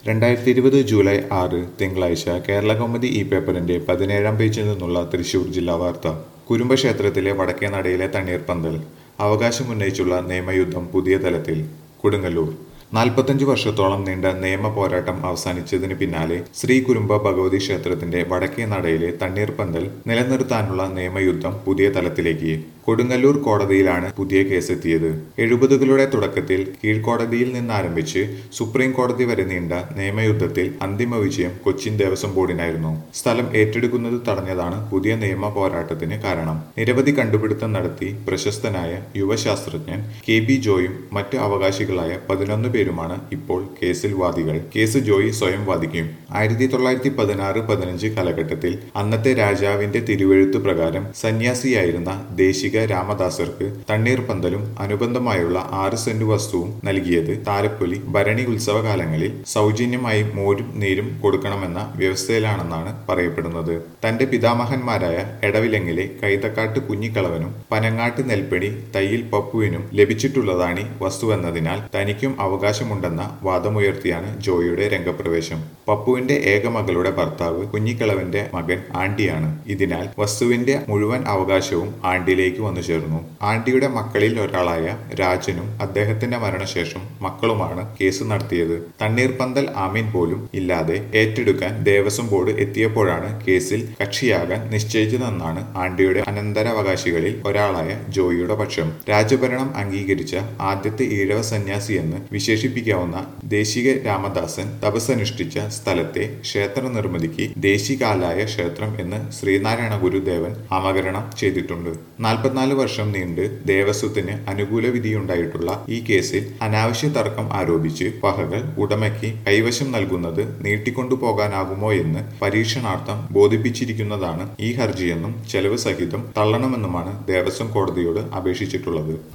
രണ്ടായിരത്തി ഇരുപത് ജൂലൈ ആറ് തിങ്കളാഴ്ച കേരള കൗമുദി ഈ പേപ്പറിന്റെ പതിനേഴാം പേജിൽ നിന്നുള്ള തൃശൂർ ജില്ലാ വാർത്ത കുരുമ്പക്ഷേത്രത്തിലെ വടക്കേ നടയിലെ തണ്ണീർപ്പന്തൽ അവകാശമുന്നയിച്ചുള്ള നിയമയുദ്ധം പുതിയ തലത്തിൽ കൊടുങ്ങല്ലൂർ നാൽപ്പത്തഞ്ച് വർഷത്തോളം നീണ്ട നിയമ പോരാട്ടം അവസാനിച്ചതിന് പിന്നാലെ ശ്രീ കുരുമ്പ ഭഗവതി ക്ഷേത്രത്തിന്റെ വടക്കേ നടയിലെ തണ്ണീർപ്പന്തൽ നിലനിർത്താനുള്ള നിയമയുദ്ധം പുതിയ തലത്തിലേക്ക് കൊടുങ്ങല്ലൂർ കോടതിയിലാണ് പുതിയ കേസെത്തിയത് എഴുപതുകളുടെ തുടക്കത്തിൽ കീഴ്ക്കോടതിയിൽ നിന്നാരംഭിച്ച് സുപ്രീം കോടതി വരെ നീണ്ട നിയമയുദ്ധത്തിൽ അന്തിമ വിജയം കൊച്ചിൻ ദേവസ്വം ബോർഡിനായിരുന്നു സ്ഥലം ഏറ്റെടുക്കുന്നത് തടഞ്ഞതാണ് പുതിയ നിയമ പോരാട്ടത്തിന് കാരണം നിരവധി കണ്ടുപിടുത്തം നടത്തി പ്രശസ്തനായ യുവശാസ്ത്രജ്ഞൻ കെ ബി ജോയും മറ്റ് അവകാശികളായ പതിനൊന്ന് പേരുമാണ് ഇപ്പോൾ കേസിൽ വാദികൾ കേസ് ജോയി സ്വയം വാദിക്കും ആയിരത്തി തൊള്ളായിരത്തി പതിനാറ് പതിനഞ്ച് കാലഘട്ടത്തിൽ അന്നത്തെ രാജാവിന്റെ തിരുവെഴുത്ത് പ്രകാരം സന്യാസിയായിരുന്ന ദേശിക രാമദാസർക്ക് തണ്ണീർപ്പന്തലും അനുബന്ധമായുള്ള ആറ് സെന്റ് വസ്തുവും നൽകിയത് താലപ്പൊലി ഭരണി ഉത്സവകാലങ്ങളിൽ സൗജന്യമായി മോരും നീരും കൊടുക്കണമെന്ന വ്യവസ്ഥയിലാണെന്നാണ് പറയപ്പെടുന്നത് തന്റെ പിതാമഹന്മാരായ എടവിലങ്ങിലെ കൈതക്കാട്ട് കുഞ്ഞിക്കളവനും പനങ്ങാട്ട് നെൽപ്പടി തയ്യിൽ പപ്പുവിനും ലഭിച്ചിട്ടുള്ളതാണ് ഈ വസ്തുവെന്നതിനാൽ തനിക്കും അവകാശമുണ്ടെന്ന വാദമുയർത്തിയാണ് ജോയിയുടെ രംഗപ്രവേശം പപ്പുവിന്റെ ഏക മകളുടെ ഭർത്താവ് കുഞ്ഞിക്കളവന്റെ മകൻ ആണ്ടിയാണ് ഇതിനാൽ വസ്തുവിന്റെ മുഴുവൻ അവകാശവും ആണ്ടിയിലേക്ക് വന്നു ചേർന്നു ആണ്ടിയുടെ മക്കളിൽ ഒരാളായ രാജനും അദ്ദേഹത്തിന്റെ മരണശേഷം മക്കളുമാണ് കേസ് നടത്തിയത് തണ്ണീർപ്പന്തൽ ആമീൻ പോലും ഇല്ലാതെ ഏറ്റെടുക്കാൻ ദേവസ്വം ബോർഡ് എത്തിയപ്പോഴാണ് കേസിൽ കക്ഷിയാകാൻ നിശ്ചയിച്ചതെന്നാണ് ആണ്ടിയുടെ അനന്തരാവകാശികളിൽ ഒരാളായ ജോയിയുടെ പക്ഷം രാജഭരണം അംഗീകരിച്ച ആദ്യത്തെ ഈഴവ സന്യാസിയെന്ന് വിശേഷിപ്പിക്കാവുന്ന ദേശിക രാമദാസൻ തപസ്സനുഷ്ഠിച്ച സ്ഥലത്തെ ക്ഷേത്ര നിർമ്മിതിക്ക് ദേശികാലായ ക്ഷേത്രം എന്ന് ശ്രീനാരായണ ഗുരുദേവൻ നാമകരണം ചെയ്തിട്ടുണ്ട് നാൽപ്പത്തിനാല് വർഷം നീണ്ട് ദേവസ്വത്തിന് അനുകൂല വിധിയുണ്ടായിട്ടുള്ള ഈ കേസിൽ അനാവശ്യ തർക്കം ആരോപിച്ച് പഹകൾ ഉടമയ്ക്ക് കൈവശം നൽകുന്നത് നീട്ടിക്കൊണ്ടുപോകാനാകുമോ എന്ന് പരീക്ഷണാർത്ഥം ബോധിപ്പിച്ചിരിക്കുന്നതാണ് ഈ ഹർജിയെന്നും ചെലവ് സഹിതം തള്ളണമെന്നുമാണ് ദേവസ്വം കോടതിയോട് അപേക്ഷിച്ചിട്ടുള്ളത്